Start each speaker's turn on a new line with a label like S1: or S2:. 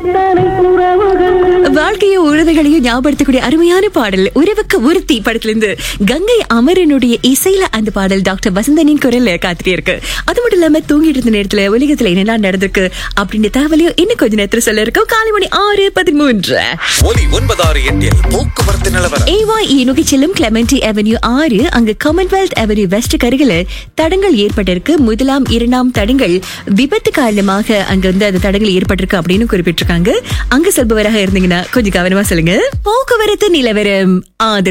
S1: எத்தனை உறவுகள்
S2: வாழ்க்கையும் உறவுகளையும் ஞாபகப்படுத்தக்கூடிய அருமையான பாடல் உறவுக்கு உறுத்தி படத்திலிருந்து கங்கை அமரனுடைய இசையில அந்த பாடல் டாக்டர் வசந்தனின் குரல்ல காத்துட்டே இருக்கு அது மட்டும் இல்லாம தூங்கிட்டு இருந்த நேரத்துல உலகத்துல என்னெல்லாம் நடந்திருக்கு அப்படின்ற தகவலையும் இன்னும் கொஞ்ச நேரத்துல சொல்ல இருக்கோம் காலை மணி ஆறு பதிமூன்று
S3: ஒலி ஒன்பதாறு எட்டில் போக்குவரத்து நிலவரம்
S2: ஏவாய் நோக்கி செல்லும் கிளமெண்டி அவென்யூ ஆறு அங்கு காமன்வெல்த் அவென்யூ வெஸ்ட் கருகில தடங்கள் ஏற்பட்டிருக்கு முதலாம் இரண்டாம் தடங்கள் விபத்து காரணமாக அங்க வந்து அந்த தடங்கள் ஏற்பட்டிருக்கு அப்படின்னு குறிப்பிட்டிருக்காங்க அங்க செல்பவராக இருந்தீங்கன்னா கொஞ்சம் கவனமா சொல்லுங்க போக்குவரத்து நிலவரம் ஆதரவு